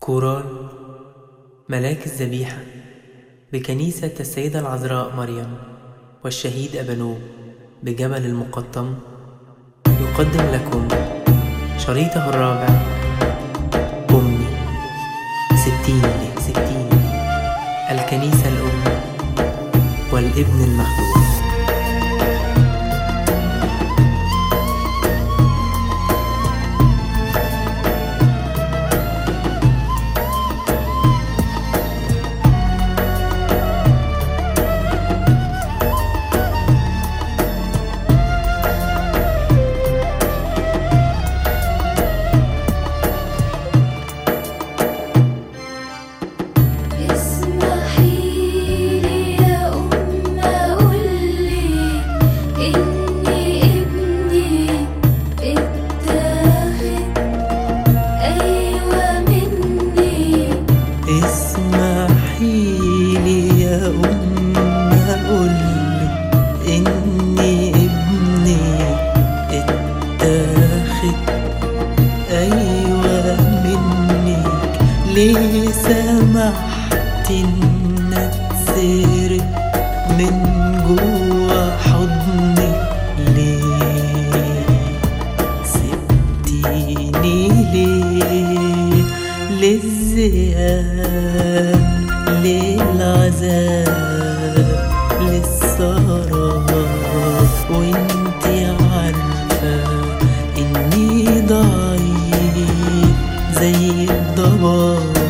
كورال ملاك الذبيحة بكنيسة السيدة العذراء مريم والشهيد أبانوب بجبل المقطم يقدم لكم شريطه الرابع أمي ستين لي ستين لي الكنيسة الأم والابن المخلوق اسمحيلي يا أم أقولي إني ابني اتاخد أيوة مني اسمحيلي يا أم أقولك إني ابني اتاخد أيوة منك ليه سمحت إن اتسرق من جوا حضنك ليه سبتيني ليه للزيان للعذاب للسراب وانتي عارفة اني ضعيف زي الضباب